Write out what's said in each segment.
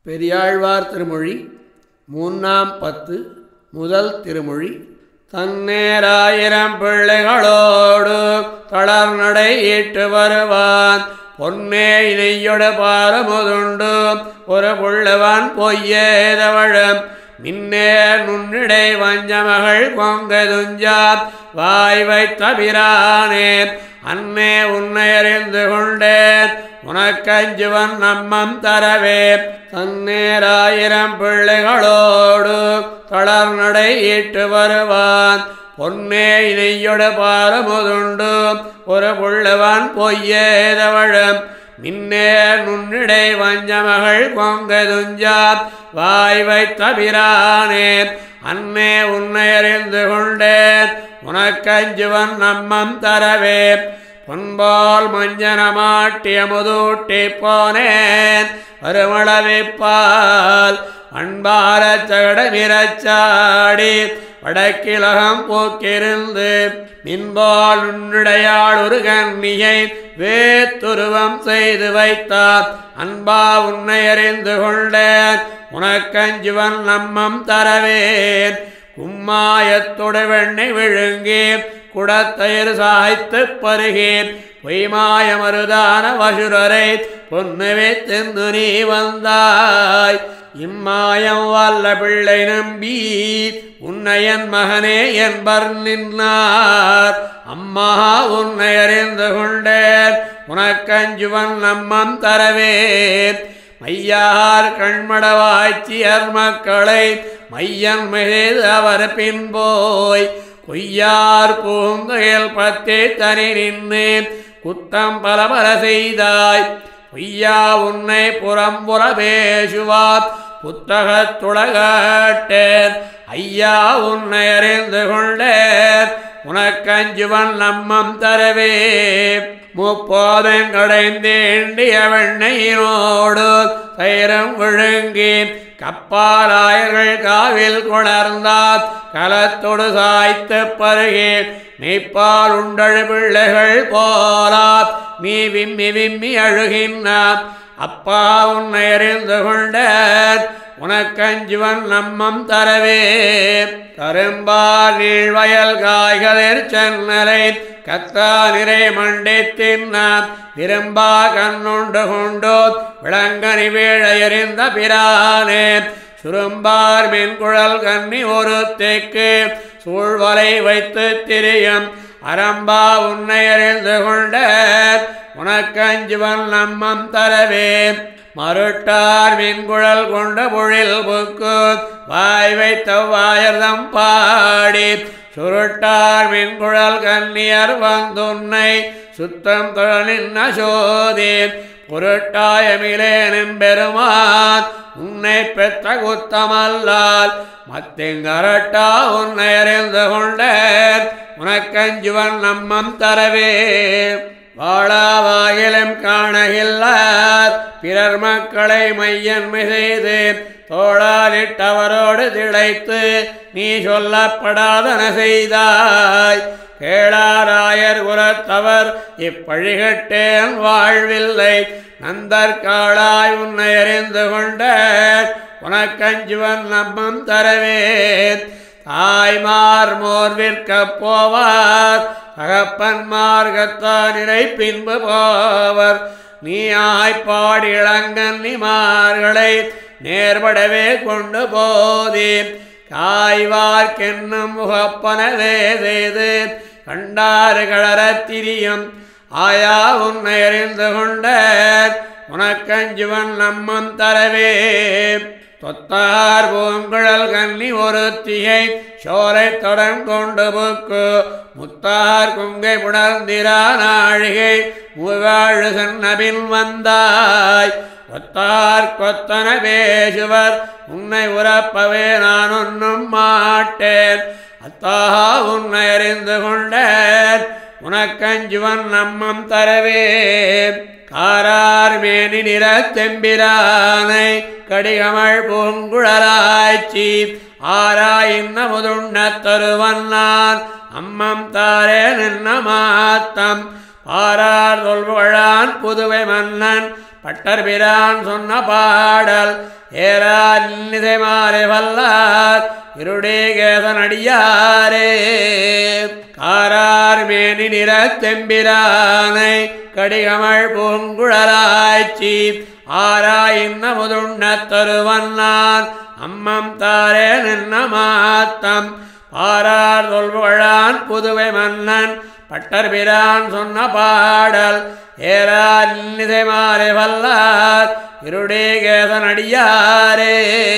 பெரியாழ்வார் திருமொழி மூன்றாம் பத்து முதல் திருமொழி தன்னேராயிரம் பிள்ளைகளோடு தளர்நடை ஈட்டு வருவான் பொன்னே இணையொட பாரமுதுண்டு ஒரு புள்ளவான் பொய்யேதவழம் மின்னே நுண்ணிடை வஞ்சமகள் கொங்கதுஞ்சா வாய் வைத்த பிரானே அன்னே உன்னை அறிந்து கொண்டேன் உனக்கஞ்சுவன் நம்மம் தரவே தன்னேராயிரம் பிள்ளைகளோடு தளர்நடை ஈட்டு வருவான் பொன்னே இணையொட பாரமுதுண்டு ஒரு புள்ளவான் பொய்யேதவழம் மின்னே நுண்ணிடை வஞ்சமகள் கொங்கதுஞ்சா வாய் வைத்த பிரானே அன்னே உன்னை அறிந்து கொண்டேன் உனக்கஞ்சுவன் நம்மம் தரவே பொன்பால் மஞ்சனமாட்டிய முதூட்டி போனேன் வருமளவிப்பால் அன்பார சகடமிரச்சாடி வடக்கிலகம் போக்கிருந்து மின்பால் உன்னுடையாள் ஒரு கன்னியை வேத்துருவம் செய்து வைத்தார் அன்பா உன்னை அறிந்து கொண்டேன் உனக்கஞ்சுவன் நம்மம் தரவேன் கும்மாயத்தொடு வெண்ணை விழுங்கி குடத்தயிர் சாய்த்து பருகேன் பொய்மாய மருதான வசுரரை பொன்னுவே தெந்து நீ வந்தாய் இம்மாயம் வல்ல பிள்ளை நம்பி உன்னையன் மகனே என்பர் நின்றார் அம்மா உன்னை அறிந்து கொண்டேன் உனக்கஞ்சுவன் நம்மம் தரவேன் மையார் கண்மடவாய்ச்சியர் மக்களை மையன் மிகுது அவர் பின்போய் பொய்யார் பூங்கையில் பத்தே தனி நின்று குத்தம் பல பல செய்தாய் பொய்யா உன்னை புறம்புற பேசுவார் புத்தகத்துலகட்டேன் ஐயா உன்னை அறிந்து கொண்டேன் உனக்கஞ்சுவன் நம்மம் தரவே முப்போதங்கடைந்தேண்டிய வெண்ணையினோடு தயிரம் விழுங்கி கப்பாலாயர்கள் காவில் கொணர்ந்தார் கலத்தொடு சாய்த்து பருகே மெய்ப்பால் உண்டழு பிள்ளைகள் போலாத் நீ விம்மி விம்மி அழுகின்றார் அப்பா உன்னை அறிந்து கொண்டேன் உனக்கஞ்சுவன் நம்மம் தரவே கரும்பார் நீழ்வயல் காய்களிர் சென்னலை கத்தா நிறை மண்டை தின்னான் விரும்பா கண்ணுண்டு கொண்டோ விளங்கனி வீழ எறிந்த பிரானே சுரும்பார் மென்குழல் கன்னி ஒரு தேக்கு சூழ்வலை வைத்து திரியும் அரம்பா உன்னை அறிந்து கொண்ட உனக்கஞ்சுவன் நம்மம் தரவே மருட்டார் மின்குழல் கொண்ட பொழில் புக்கு வாய் வைத்த வாயர்தம் பாடி சுருட்டார் மின்குழல் கன்னியர் வந்துன்னை சுத்தம் தொழிலின் அசோதி பொருட்டாயமிலேனும் பெருமான் உன்னை பெற்ற குத்தமல்லால் மத்திங்கரட்டா உன்னை அறிந்து கொண்டேன் உனக்கஞ்சுவன் நம்மம் தரவே வாழாவாயிலும் காணகில்லார் பிறர் மக்களை மையன்மை செய்து தோளாலிட்டவரோடு திளைத்து நீ சொல்லப்படாதன செய்தாய் கேளாராயர் குலத்தவர் இப்பழிகட்டேன் வாழ்வில்லை நந்தற்காளாய் உன்னை அறிந்து கொண்ட உனக்கஞ்சுவன் நம்மம் தரவேன் தாய்மார் மோர் விற்கப் போவார் தகப்பன்மார்கத்தானிரை பின்பு போவர் நீ ஆய்ப்பாடி இளங்கன்னிமார்களை நேர்படவே கொண்டு போதே காய்வார்க்கென்னும் முகப்பனவே செய்து கண்டாறு களரத் திரியும் ஆயா உன்னை அறிந்து கொண்ட உனக்கஞ்சுவன் நம்மம் தரவே தொத்தார் பூங்குழல் கன்னி ஒரு திகை சோலை தொடன் கொண்டு புக்கு முத்தார் குங்கை புணர்ந்திரா நாழிகை மூவாழு சன்னபின் வந்தாய் ஒத்தார் கொத்தன பேசுவர் உன்னை உறப்பவே நான் ஒன்னும் மாட்டேன் அத்தாஹா உன்னை அறிந்து கொண்டேன் உனக்கஞ்சுவன் நம்மம் தரவே காரார் மேனி நிற தெம்பிரானை கடிகமள் பூங்குழலாய்ச்சி ஆராயின்ன முதுண்ண தருவன் நான் அம்மம் தாரே நின்ன மாத்தம் பாரார் தொல்வழான் புதுவை மன்னன் பட்டர் பிரான் சொன்ன பாடல் ஏறார் நிதை மாறே வல்லார் இருடேகேசன் அடியாரே காரார் மேனி நிற தெம்பிரானை கடிகமள் பூங்குழலாய்ச்சி ஆராயின்ன முதுண்ண தருவன்னான் அம்மம் தாரே நின்ன மாத்தம் பாரார் சொல்வழான் புதுவை மன்னன் பட்டர் பிரான் சொன்ன பாடல் ஏறார் நிதை மாறே வல்லார் இருடேகேசன் அடியாரே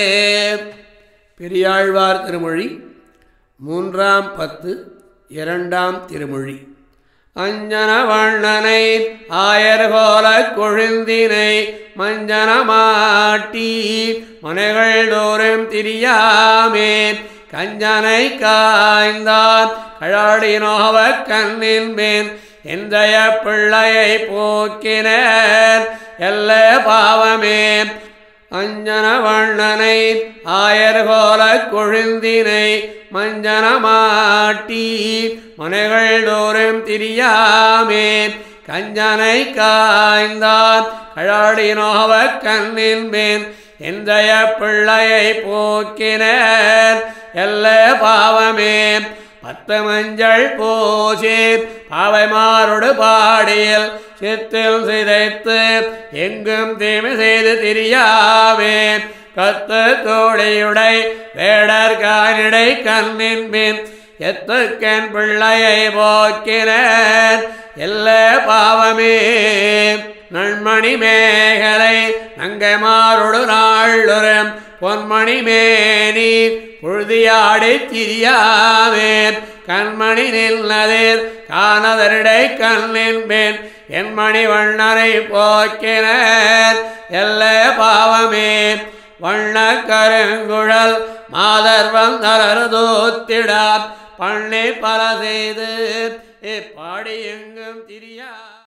பெரியாழ்வார் திருமொழி மூன்றாம் பத்து இரண்டாம் திருமொழி அஞ்சன வண்ணனை ஆயர்கோல கொழுந்தினை மஞ்சன மாட்டி மனைகள் தோறும் திரியாமே கஞ்சனை காய்ந்தான் கழாடி நோவ கண்ணின் மேன் எந்தைய பிள்ளையை போக்கினர் எல்ல பாவமே அஞ்சன வண்ணனை ஆயர்கோல கொழுந்தினை மஞ்சன மாட்டி மனைகள் தோறும் திரியாமே கஞ்சனை காய்ந்தான் கழாடி நோவ கண்ணின் மேன் எந்தைய பிள்ளையை போக்கினர் எல்ல பாவமே பத்து மஞ்சள் பூசி பாவைமாரோடு பாடியில் சித்தில் சிதைத்து எங்கும் தீமை செய்து திரியாவே கத்து தோழியுடை வேடர் கானிடை கண்ணின் பின் எத்துக்கன் பிள்ளையை போக்கினர் எல்ல பாவமே நன்மணி மேகலை நங்கைமாரோடு நாள்ளுரம் பொன்மணி மேனி புழுதியாடி திரியாவே கண்மணி நில்லதிர் காணதரிடை கண்ணின் பின் என் மணி வண்ணனை போக்கினர் எல்ல பாவமே வண்ண கருங்குழல் மாதர் வந்தலர் தூத்திடா பண்ணி பல செய்து இப்பாடி எங்கும் திரியா